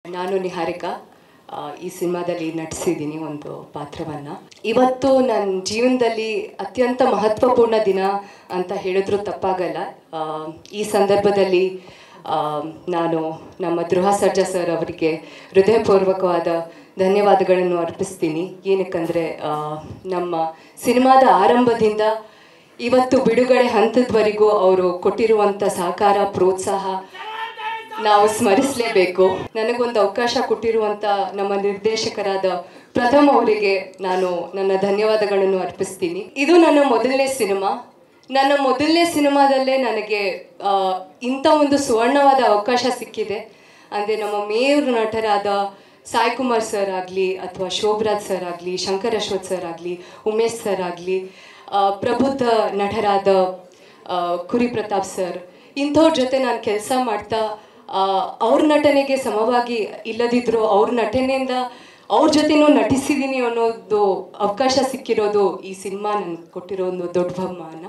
ನಾನು ನಿಹಾರಿಕಾ ಆ, ಈ ಸಿನಿಮಾದಲ್ಲಿ ನಟಿಸಿದ್ದೀನಿ ಒಂದು ಪಾತ್ರವನ್ನು ಇವತ್ತು ನನ್ನ ಜೀವನದಲ್ಲಿ ಅತ್ಯಂತ ಮಹತ್ವಪೂರ್ಣ ದಿನ ಅಂತ ಹೇಳಿದ್ರು ತಪ್ಪಾಗಲ್ಲ ಆ, ಈ ಸಂದರ್ಭದಲ್ಲಿ ಆ, ನಾನು ನಮ್ಮ ಗೃಹ ಸರ್ಜಾ ಸರ್ ಅವರಿಗೆ ಹೃದಯಪೂರ್ವಕವಾದ ಧನ್ಯವಾದಗಳನ್ನು ಅರ್ಪಿಸ್ತೀನಿ ಏನಕ್ಕಂದರೆ ನಮ್ಮ ಸಿನಿಮಾದ ಆರಂಭದಿಂದ ಇವತ್ತು ಬಿಡುಗಡೆ ಹಂತದವರೆಗೂ ಅವರು ಕೊಟ್ಟಿರುವಂಥ ಸಹಕಾರ ಪ್ರೋತ್ಸಾಹ ನಾವು ಸ್ಮರಿಸಲೇಬೇಕು ನನಗೊಂದು ಅವಕಾಶ ಕೊಟ್ಟಿರುವಂಥ ನಮ್ಮ ನಿರ್ದೇಶಕರಾದ ಪ್ರಥಮ್ ಅವರಿಗೆ ನಾನು ನನ್ನ ಧನ್ಯವಾದಗಳನ್ನು ಅರ್ಪಿಸ್ತೀನಿ ಇದು ನನ್ನ ಮೊದಲನೇ ಸಿನಿಮಾ ನನ್ನ ಮೊದಲನೇ ಸಿನಿಮಾದಲ್ಲೇ ನನಗೆ ಆ, ಇಂಥ ಒಂದು ಸುವರ್ಣವಾದ ಅವಕಾಶ ಸಿಕ್ಕಿದೆ ಅಂದರೆ ನಮ್ಮ ಮೇಯರ್ ನಟರಾದ ಸಾಯಿ ಕುಮಾರ್ ಸರ್ ಆಗಲಿ ಅಥವಾ ಶೋಭರಾಜ್ ಸರ್ ಆಗಲಿ ಶಂಕರ್ ಅಶ್ವಥ್ ಸರ್ ಆಗಲಿ ಉಮೇಶ್ ಸರ್ ಆಗಲಿ ಪ್ರಬುದ್ಧ ನಟರಾದ ಆ, ಕುರಿ ಪ್ರತಾಪ್ ಸರ್ ಇಂಥವ್ರ ಜೊತೆ ನಾನು ಕೆಲಸ ಮಾಡ್ತಾ ಆ, ಅವ್ರ ನಟನೆಗೆ ಸಮವಾಗಿ ಇಲ್ಲದಿದ್ದರೂ ಅವ್ರ ನಟನೆಯಿಂದ ಅವ್ರ ಜೊತೆನೂ ನಟಿಸಿದ್ದೀನಿ ಅನ್ನೋದು ಅವಕಾಶ ಸಿಕ್ಕಿರೋದು ಈ ಸಿನಿಮಾ ನನಗೆ ಕೊಟ್ಟಿರೋ ಒಂದು ದೊಡ್ಡ ಬಹುಮಾನ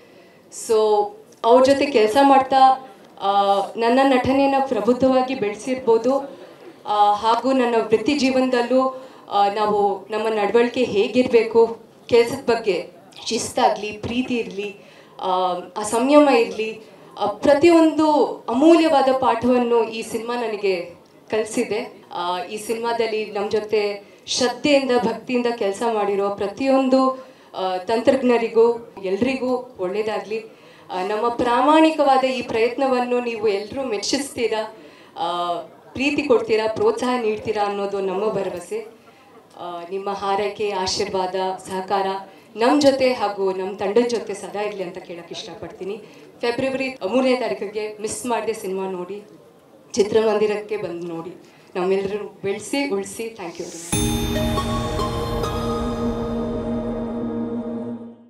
ಸೊ ಅವ್ರ ಜೊತೆ ಕೆಲಸ ಮಾಡ್ತಾ ಆ, ನನ್ನ ನಟನೆಯನ್ನು ಪ್ರಬುದ್ಧವಾಗಿ ಬೆಳೆಸಿರ್ಬೋದು ಆ, ಹಾಗೂ ನನ್ನ ವೃತ್ತಿ ಜೀವನದಲ್ಲೂ ಆ, ನಾವು ನಮ್ಮ ನಡವಳಿಕೆ ಹೇಗಿರಬೇಕು ಕೆಲಸದ ಬಗ್ಗೆ ಶಿಸ್ತಾಗಲಿ ಪ್ರೀತಿ ಇರಲಿ ಆ ಸಂಯಮ ಇರಲಿ ಪ್ರತಿಯೊಂದು ಅಮೂಲ್ಯವಾದ ಪಾಠವನ್ನು ಈ ಸಿನಿಮಾ ನನಗೆ ಕಲಿಸಿದೆ ಈ ಸಿನಿಮಾದಲ್ಲಿ ನಮ್ಮ ಜೊತೆ ಶ್ರದ್ಧೆಯಿಂದ ಭಕ್ತಿಯಿಂದ ಕೆಲಸ ಮಾಡಿರೋ ಪ್ರತಿಯೊಂದು ಆ, ತಂತ್ರಜ್ಞರಿಗೂ ಎಲ್ರಿಗೂ ಒಳ್ಳೆಯದಾಗಲಿ ನಮ್ಮ ಪ್ರಾಮಾಣಿಕವಾದ ಈ ಪ್ರಯತ್ನವನ್ನು ನೀವು ಎಲ್ಲರೂ ಮೆಚ್ಚಿಸ್ತೀರಾ ಆ, ಪ್ರೀತಿ ಕೊಡ್ತೀರಾ ಪ್ರೋತ್ಸಾಹ ನೀಡ್ತೀರಾ ಅನ್ನೋದು ನಮ್ಮ ಭರವಸೆ ಆ, ನಿಮ್ಮ ಹಾರೈಕೆ ಆಶೀರ್ವಾದ ಸಹಕಾರ ನಮ್ಮ ಜೊತೆ ಹಾಗೂ ನಮ್ಮ ತಂಡದ ಜೊತೆ ಸದಾ ಇರಲಿ ಅಂತ ಕೇಳಕ್ಕೆ ಇಷ್ಟಪಡ್ತೀನಿ ಫೆಬ್ರವರಿ ಮೂರನೇ ತಾರೀಕಿಗೆ ಮಿಸ್ ಮಾಡದೆ ಸಿನಿಮಾ ನೋಡಿ ಚಿತ್ರಮಂದಿರಕ್ಕೆ ಬಂದು ನೋಡಿ ನಮ್ಮೆಲ್ಲರೂ ಬೆಳೆಸಿ ಉಳಿಸಿ ಥ್ಯಾಂಕ್ ಯು ವೆರಿ ಮಚ್